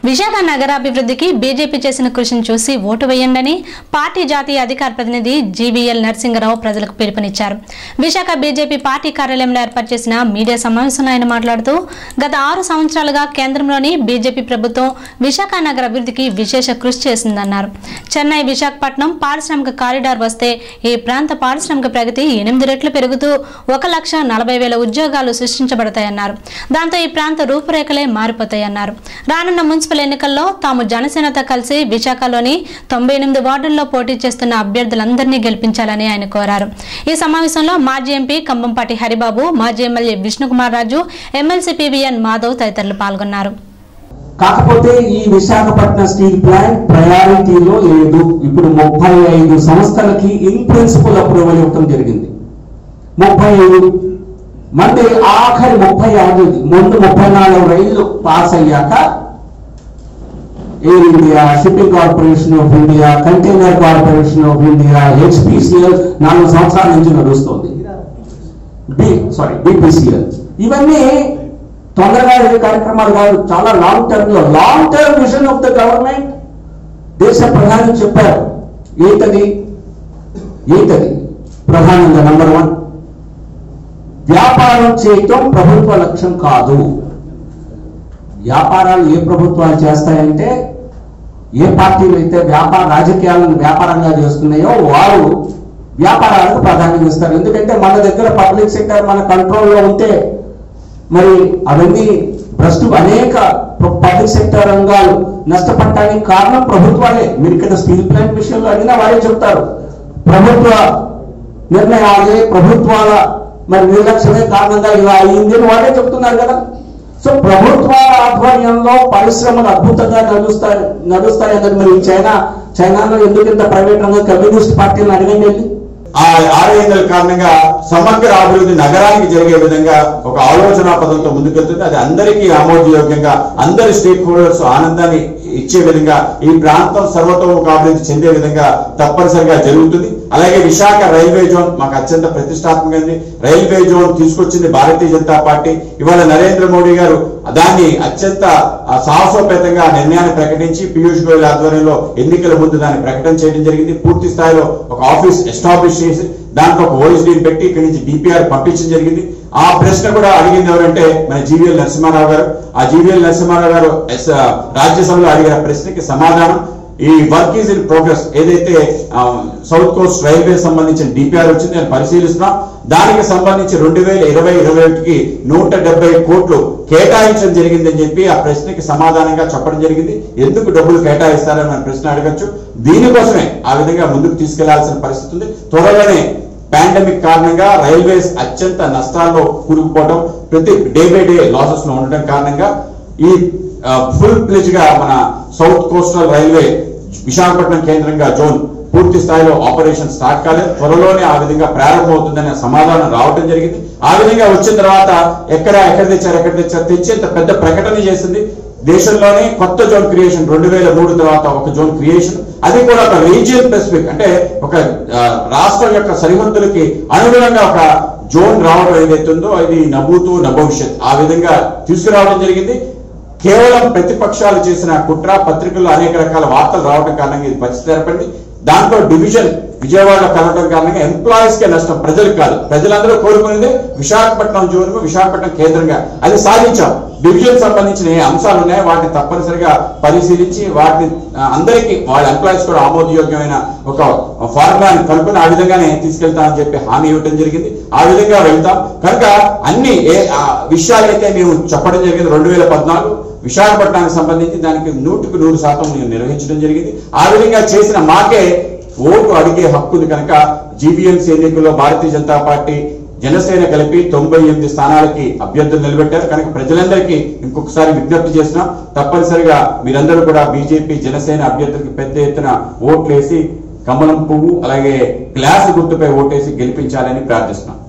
Visakha నగరాభివృద్ధికి BJP చేసిన కృషిని చూసి ఓటు వేయండని పార్టీ జాతీయ అధికార ప్రతినిధి జీవీఎల్ నరసింగరావు ప్రజలకు పిలుపునిచ్చారు విశాఖ బీజేపీ పార్టీ కార్యాలయంలో ఏర్పాటు చేసిన మీడియా సమావేశంలో ఆయన మాట్లాడుతూ గత ఆరు సంవత్సరాలుగా కేంద్రంలోని బీజేపీ ప్రభుత్వం విశాఖ నగర అభివృద్ధికి విశేష కృషి చేసిందన్నారు చెన్నై విశాఖపట్నం పారిశ్రామిక కారిడార్ వస్తే ఈ ప్రాంత పారిశ్రామిక ప్రగతి ఎనిమిది రెట్లు పెరుగుతూ ఒక లక్ష నలభై వేల ఉద్యోగాలు సృష్టించబడతాయన్నారు దాంతో ఈ ప్రాంత రూపురేఖలే మారిపోతాయన్నారు రానున్న మున్సిపల్ ఎన్నికల్లో తాము జనసేనతో కలిసి విశాఖలోని తొంభై ఎనిమిది వార్డుల్లో పోటీ చేస్తున్న అభ్యర్థులందరినీ గెలిపించాలని ఆయన కోరారు ఈ సమావేశంలో మాజీ ఎంపీ కంబంపాటి హరిబాబు మాజీ MLA Vishnukumar Raju MLC PVN Madhav తదితరులు పాల్గొన్నారు కాకపోతే ఈ విశాఖపట్నం స్టీల్ ప్లాంట్ ప్రయారిటీలో లేదు ఇప్పుడు ముప్పై ఐదు సంస్థలకి ఇన్ ప్రిన్సిపల్ అప్రూవల్ ఇవ్వడం జరిగింది ముప్పై ఐదు మంది ఆఖరి ముప్పై ఐదు ముందు ముప్పై నాలుగు రైళ్లు పాస్ అయ్యాక Air India shipping corporation of India container corporation of India HPCL నాలుగు సంవత్సరాల నుంచి నడుస్తుంది బి సారీ బిపిసిఎల్ ఇవన్నీ తొందరగా అయ్యే కార్యక్రమాలు కాదు చాలా లాంగ్ టర్మ్ లో long term vision of the government దేశ ప్రధాని చెప్పారు ఏంటది ఏంటది ప్రధానంగా నంబర్ వన్ వ్యాపారం చేయటం ప్రభుత్వ లక్ష్యం కాదు వ్యాపారాలు ఏ ప్రభుత్వాలు చేస్తాయంటే ఏ పార్టీలు అయితే వ్యాపార రాజకీయాలను వ్యాపారంగా చేస్తున్నాయో వారు వ్యాపారాలకు ప్రాధాన్యం ఇస్తారు ఎందుకంటే మన దగ్గర పబ్లిక్ సెక్టర్ మన కంట్రోల్లో ఉంటే మరి అవన్నీ భ్రష్టు అనేక పబ్లిక్ సెక్టర్ రంగాలు నష్టపడటానికి కారణం ప్రభుత్వాలే మీరు ఇక్కడ స్టీల్ ప్లాంట్ విషయంలో అడిగినా వారే చెప్తారు ప్రభుత్వ నిర్ణయాలే ప్రభుత్వాల మరి నిర్లక్ష్యమే కారణంగా ఇలా అయింది అని వారే చెప్తున్నారు కదా సో ప్రభుత్వాల ఆధ్వర్యంలో పరిశ్రమలు అద్భుతంగా నడుస్తాయి నడుస్తాయి అన్నది మరి చైనా చైనాలో ఎందుకు ఇంత ప్రైవేట్ రంగం కమ్యూనిస్ట్ పార్టీలను అడగండి వెళ్ళి ఆ ఆర్ఐఎన్ఎల్ కారణంగా సమగ్ర అభివృద్ధి నగరానికి జరిగే విధంగా ఒక ఆలోచన పదంతో ముందుకెళ్తుంది అది అందరికీ ఆమోదయోగ్యంగా అందరి స్టేక్ హోల్డర్స్ ఆనందాన్ని ఇచ్చే విధంగా ఈ ప్రాంతం సర్వతోముఖ అభివృద్ధి చెందే విధంగా తప్పనిసరిగా జరుగుతుంది అలాగే విశాఖ రైల్వే జోన్ మాకు అత్యంత ప్రతిష్టాత్మకమైనది రైల్వే జోన్ తీసుకొచ్చింది భారతీయ జనతా పార్టీ ఇవాళ నరేంద్ర మోడీ గారు దాన్ని అత్యంత ఆ, సాహసోపేతంగా ఆ నిర్ణయాన్ని ప్రకటించి పీయూష్ గోయల్ ఆధ్వర్యంలో ఎన్నికల ముందు దాన్ని ప్రకటన చేయడం జరిగింది పూర్తి స్థాయిలో ఒక ఆఫీస్ ఎస్టాబ్లిష్ చేసి దాంట్లో ఒక ఓఎస్డీని పెట్టి ఇక్కడి నుంచి డిపిఆర్ పంపించడం జరిగింది ఆ ప్రశ్న కూడా అడిగింది ఎవరంటే మన జీవీఎల్ నరసింహారావు గారు ఆ జీవీఎల్ నరసింహారావు గారు ఎస్, ఆ, రాజ్యసభలో అడిగిన ప్రశ్నకి సమాధానం ఈ వర్క్ ఈజ్ ఇన్ ప్రోగ్రెస్ ఏదైతే ఆ, సౌత్ కోస్ట్ రైల్వే సంబంధించిన డిపిఆర్ వచ్చింది నేను పరిశీలిస్తున్నాం దానికి సంబంధించి రెండు వేల ఇరవై ఇరవై ఒకటికి నూట డెబ్బై కోట్లు కేటాయించడం జరిగిందని చెప్పి ఆ ప్రశ్నకి సమాధానంగా చెప్పడం జరిగింది ఎందుకు డబ్బులు కేటాయిస్తారని మన ప్రశ్న అడగచ్చు దీనికోసమే ఆ విధంగా ముందుకు తీసుకెళ్లాల్సిన పరిస్థితి ఉంది త్వరలోనే పాండమిక్ కారణంగా రైల్వేస్ అత్యంత నష్టాల్లో కూరుకుపోవడం ప్రతి డే బై డే లాసెస్ లో ఉండడం కారణంగా ఈ ఫుల్ ప్లెజ్ గా మన సౌత్ కోస్టల్ రైల్వే విశాఖపట్నం కేంద్రంగా జోన్ పూర్తి స్థాయిలో ఆపరేషన్ స్టార్ట్ కాలేదు త్వరలోనే ఆ విధంగా ప్రారంభమవుతుందనే సమాధానం రావడం జరిగింది ఆ విధంగా వచ్చిన తర్వాత ఎక్కడ ఎక్కడ తెచ్చారు ఎక్కడ తెచ్చారు తెచ్చేంత పెద్ద ప్రకటన చేసింది దేశంలోనే కొత్త జోన్ క్రియేషన్ రెండు వేల మూడు తర్వాత ఒక జోన్ క్రియేషన్ అది కూడా ఒక రీజియన్ స్పెసిఫిక్ అంటే ఒక ఆ, రాష్ట్రం యొక్క సరిహద్దులకి అనుగుణంగా ఒక జోన్ రావడం ఏదైతుందో అది నభూతు నభవిష్యత్ ఆ విధంగా తీసుకురావడం జరిగింది కేవలం ప్రతిపక్షాలు చేసిన కుట్ర పత్రికల్లో అనేక రకాల వార్తలు రావడం కారణంగా ఇది పరిస్థితి ఏర్పడింది దాంట్లో డివిజన్ విజయవాడలో కలవడం కారణంగా ఎంప్లాయీస్ కే నష్టం ప్రజలకు కాదు ప్రజలందరూ కోరుకునేది విశాఖపట్నం జోన్ విశాఖపట్నం కేంద్రంగా అది సాధించాం డివిజన్ సంబంధించిన ఏ అంశాలు ఉన్నాయో వాటిని తప్పనిసరిగా పరిశీలించి వాటిని ఆ, అందరికీ వాళ్ళ ఎంప్లాయీస్ కూడా ఆమోదయోగ్యమైన ఒక ఫార్ములాని కనుక్కొని ఆ విధంగానే తీసుకెళ్తామని చెప్పి హామీ ఇవ్వడం జరిగింది ఆ విధంగా వెళ్తాం కనుక అన్ని ఏ ఆ, విషయాలైతే మేము చెప్పడం జరిగింది రెండు వేల పద్నాలుగు విశాఖపట్నానికి సంబంధించి దానికి నూటికి నూరు శాతం మేము నిర్వహించడం జరిగింది ఆ విధంగా చేసిన మాకే ఓటు అడిగే హక్కుంది కనుక జీవీఎంసీ ఎన్నికల్లో భారతీయ జనతా పార్టీ జనసేన కలిపి తొంభై ఎనిమిది స్థానాలకి అభ్యర్థులు నిలబెట్టారు కనుక ప్రజలందరికీ ఇంకొకసారి విజ్ఞప్తి చేస్తున్నాం తప్పనిసరిగా మీరందరూ కూడా బీజేపీ జనసేన అభ్యర్థులకి పెద్ద ఎత్తున ఓట్లేసి కమలం పువ్వు అలాగే గ్లాసు గుర్తుపై ఓటేసి గెలిపించాలని ప్రార్థిస్తున్నాం